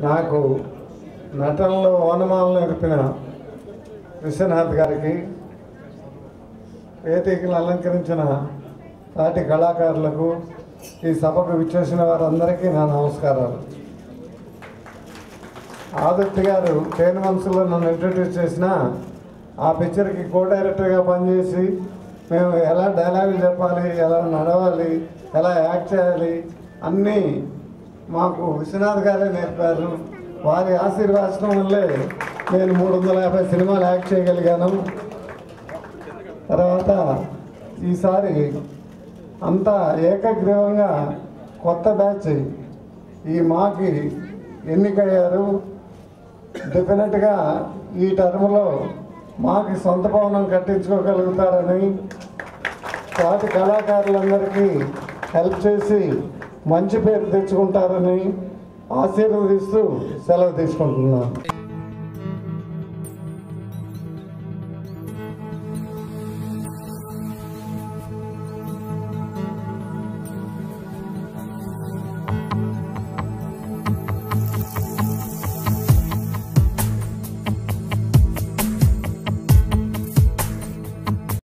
నాకు నటనలో ఓనమాలు నేర్పిన విశ్వనాథ్ గారికి వేదికలు అలంకరించిన నాటి కళాకారులకు ఈ సభకు విచ్చేసిన వారందరికీ నా నమస్కారాలు ఆదిత్య గారు తేను మనసులో నన్ను ఇంట్రడ్యూస్ చేసిన ఆ పిక్చర్కి కో డైరెక్టర్గా పనిచేసి మేము ఎలా డైలాగులు చెప్పాలి ఎలా నడవాలి ఎలా యాక్ట్ చేయాలి అన్నీ మాకు విశ్వనాథ్ గారే నేర్పారు వారి ఆశీర్వాదం వల్లే నేను మూడు వందల యాభై సినిమాలు యాక్ట్ చేయగలిగాను తర్వాత ఈసారి అంతా ఏకగ్రీవంగా కొత్త బ్యాచ్ ఈ మాకి ఎన్నికయ్యారు డెఫినెట్గా ఈ టర్మ్లో మాకి సొంత భవనం కట్టించుకోగలుగుతారని సాటి కళాకారులందరికీ హెల్ప్ చేసి మంచి పేరు తెచ్చుకుంటారని ఆశీర్వదిస్తూ సెలవు తీసుకుంటున్నాను